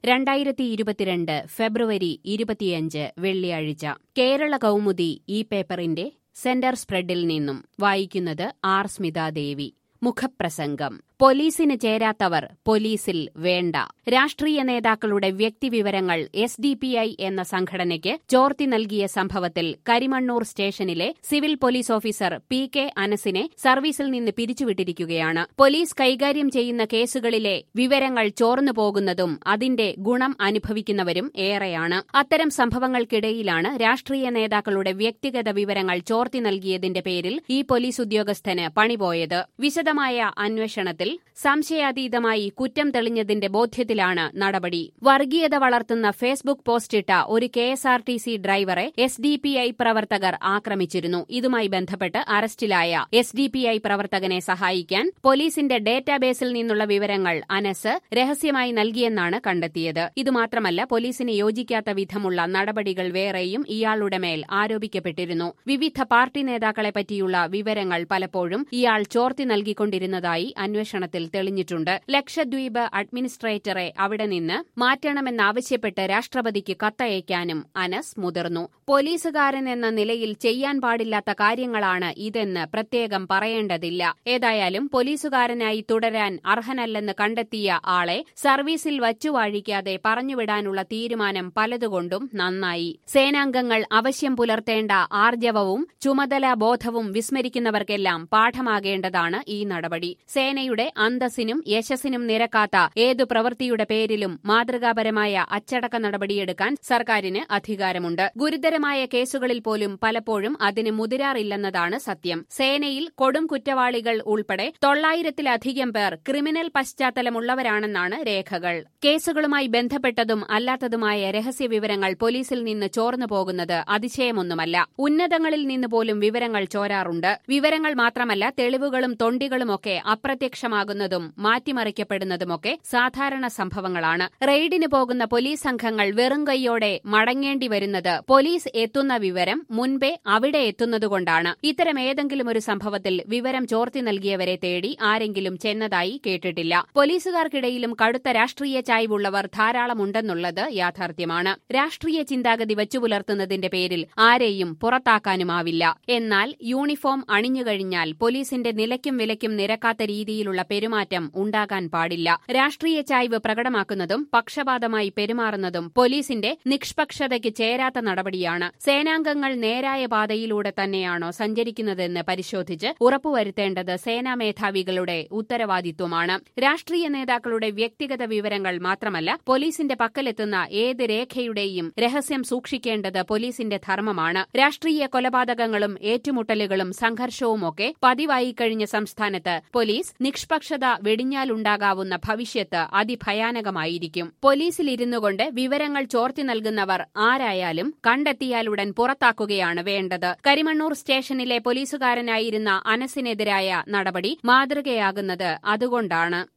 രണ്ടായിരത്തി ഇരുപത്തിരണ്ട് ഫെബ്രുവരി ഇരുപത്തിയഞ്ച് വെള്ളിയാഴ്ച കേരള കൗമുദി ഈ പേപ്പറിന്റെ സെന്റർ സ്പ്രെഡിൽ നിന്നും വായിക്കുന്നത് ആർ സ്മിതാദേവി മുഖപ്രസംഗം പോലീസിന് ചേരാത്തവർ പോലീസിൽ വേണ്ട രാഷ്ട്രീയ നേതാക്കളുടെ വ്യക്തിവിവരങ്ങൾ എസ് ഡി പി ഐ എന്ന സംഘടനയ്ക്ക് ചോർത്തി നൽകിയ സംഭവത്തിൽ കരിമണ്ണൂർ സ്റ്റേഷനിലെ civil police officer P K അനസിനെ സർവീസിൽ നിന്ന് പിരിച്ചുവിട്ടിരിക്കുകയാണ് പോലീസ് കൈകാര്യം ചെയ്യുന്ന കേസുകളിലെ വിവരങ്ങൾ ചോർന്നു പോകുന്നതും അതിന്റെ ഗുണം അനുഭവിക്കുന്നവരും ഏറെയാണ് അത്തരം സംഭവങ്ങൾക്കിടയിലാണ് രാഷ്ട്രീയ നേതാക്കളുടെ വ്യക്തിഗത വിവരങ്ങൾ ചോർത്തി നൽകിയതിന്റെ പേരിൽ ഈ പോലീസ് ഉദ്യോഗസ്ഥന് പണിപോയത് വിശദമായ അന്വേഷണത്തിൽ സംശയാതീതമായി കുറ്റം തെളിഞ്ഞതിന്റെ ബോധ്യത്തിലാണ് നടപടി വർഗീയത വളർത്തുന്ന ഫേസ്ബുക്ക് പോസ്റ്റിട്ട ഒരു K S R T C ഡ്രൈവറെ എസ് ഡി പി ഐ പ്രവർത്തകർ ആക്രമിച്ചിരുന്നു ഇതുമായി ബന്ധപ്പെട്ട് അറസ്റ്റിലായ എസ് ഡി പി ഐ പ്രവർത്തകനെ സഹായിക്കാൻ പോലീസിന്റെ ഡേറ്റാബേസിൽ നിന്നുള്ള വിവരങ്ങൾ അനസ് രഹസ്യമായി നൽകിയെന്നാണ് കണ്ടെത്തിയത് ഇതുമാത്രമല്ല പോലീസിന് യോജിക്കാത്ത വിധമുള്ള നടപടികൾ വേറെയും ഇയാളുടെ മേൽ ആരോപിക്കപ്പെട്ടിരുന്നു വിവിധ പാർട്ടി നേതാക്കളെ പറ്റിയുള്ള വിവരങ്ങൾ പലപ്പോഴും ഇയാൾ ചോർത്തി നൽകിക്കൊണ്ടിരുന്നതായി അന്വേഷണത്തിൽ തെളിഞ്ഞിട്ടുണ്ട് ലക്ഷദ്വീപ് അഡ്മിനിസ്ട്രേറ്ററെ അവിടെ നിന്ന് മാറ്റണമെന്നാവശ്യപ്പെട്ട് രാഷ്ട്രപതിക്ക് കത്തയക്കാനും അനസ് മുതിർന്നു പോലീസുകാരൻ എന്ന നിലയിൽ ചെയ്യാൻ പാടില്ലാത്ത കാര്യങ്ങളാണ് ഇതെന്ന് പ്രത്യേകം പറയേണ്ടതില്ല ഏതായാലും പോലീസുകാരനായി തുടരാൻ അർഹനല്ലെന്ന് കണ്ടെത്തിയ ആളെ സർവീസിൽ വച്ചുവാഴിക്കാതെ പറഞ്ഞുവിടാനുള്ള തീരുമാനം പലതുകൊണ്ടും നന്നായി സേനാംഗങ്ങൾ അവശ്യം പുലർത്തേണ്ട ആർജവവും ചുമതലാ ബോധവും വിസ്മരിക്കുന്നവർക്കെല്ലാം പാഠമാകേണ്ടതാണ് ഈ നടപടി സേനയുടെ അന്തസ്സിനും യശസ്സിനും നിരക്കാത്ത ഏതു പ്രവൃത്തിയുടെ പേരിലും മാതൃകാപരമായ അച്ചടക്ക നടപടിയെടുക്കാൻ സർക്കാരിന് അധികാരമുണ്ട് ഗുരുതരമായ കേസുകളിൽ പോലും പലപ്പോഴും അതിന് മുതിരാറില്ലെന്നതാണ് സത്യം സേനയിൽ കൊടും കുറ്റവാളികൾ ഉൾപ്പെടെ തൊള്ളായിരത്തിലധികം പേർ ക്രിമിനൽ പശ്ചാത്തലമുള്ളവരാണെന്നാണ് രേഖകൾ കേസുകളുമായി ബന്ധപ്പെട്ടതും അല്ലാത്തതുമായ രഹസ്യ വിവരങ്ങൾ പോലീസിൽ നിന്ന് ചോർന്നു പോകുന്നത് അതിശയമൊന്നുമല്ല ഉന്നതങ്ങളിൽ നിന്ന് പോലും വിവരങ്ങൾ ചോരാറുണ്ട് വിവരങ്ങൾ മാത്രമല്ല തെളിവുകളും തൊണ്ടികളുമൊക്കെ അപ്രത്യക്ഷമാകുന്നതും മാറ്റിമറിക്കപ്പെടുന്നതുമൊക്കെ സാധാരണ സംഭവങ്ങളാണ് റെയ്ഡിന് പോകുന്ന പോലീസ് സംഘങ്ങൾ വെറും കൈയോടെ മടങ്ങേണ്ടി വരുന്നത് പോലീസ് എത്തുന്ന വിവരം മുൻപേ അവിടെ എത്തുന്നതുകൊണ്ടാണ് ഇത്തരം ഏതെങ്കിലും ഒരു സംഭവത്തിൽ വിവരം ചോർത്തി നൽകിയവരെ തേടി ആരെങ്കിലും ചെന്നതായി കേട്ടിട്ടില്ല പോലീസുകാർക്കിടയിലും കടുത്ത രാഷ്ട്രീയ ചായ്വുള്ളവർ ധാരാളമുണ്ടെന്നുള്ളത് യാഥാർത്ഥ്യമാണ് രാഷ്ട്രീയ ചിന്താഗതി വച്ചുപുലർത്തുന്നതിന്റെ പേരിൽ ആരെയും പുറത്താക്കാനുമാവില്ല എന്നാൽ യൂണിഫോം അണിഞ്ഞുകഴിഞ്ഞാൽ പോലീസിന്റെ നിലയ്ക്കും വിലയ്ക്കും നിരക്കാത്ത രീതിയിലുള്ള പെരുമാറ്റം ഉണ്ടാകാൻ പാടില്ല രാഷ്ട്രീയ ചായ്വ് പ്രകടമാക്കുന്നതും പക്ഷപാതമായി പെരുമാറുന്നതും പോലീസിന്റെ നിഷ്പക്ഷതയ്ക്ക് ചേരാത്ത നടപടിയാണ് സേനാംഗങ്ങൾ നേരായ പാതയിലൂടെ തന്നെയാണോ സഞ്ചരിക്കുന്നതെന്ന് പരിശോധിച്ച് ഉറപ്പുവരുത്തേണ്ടത് സേനാ മേധാവികളുടെ ഉത്തരവാദിത്വമാണ് രാഷ്ട്രീയ നേതാക്കളുടെ വ്യക്തിഗത വിവരങ്ങൾ മാത്രമല്ല പോലീസിന്റെ പക്കലെത്തുന്ന ഏത് രേഖയുടെയും രഹസ്യം സൂക്ഷിക്കേണ്ടത് പോലീസിന്റെ ധർമ്മമാണ് രാഷ്ട്രീയ കൊലപാതകങ്ങളും ഏറ്റുമുട്ടലുകളും സംഘർഷവുമൊക്കെ പതിവായി കഴിഞ്ഞ സംസ്ഥാനത്ത് പോലീസ് നിഷ്പക്ഷത വെടിഞ്ഞാലുണ്ടാകാവുന്ന ഭവിഷ്യത്ത് അതിഭയാനകമായിരിക്കും പോലീസിലിരുന്നുകൊണ്ട് വിവരങ്ങൾ ചോർത്തി നൽകുന്നവർ ആരായാലും കണ്ടെത്തിയാലുടൻ പുറത്താക്കുകയാണ് വേണ്ടത് കരിമണ്ണൂർ സ്റ്റേഷനിലെ പോലീസുകാരനായിരുന്ന അനസിനെതിരായ നടപടി മാതൃകയാകുന്നത് അതുകൊണ്ടാണ്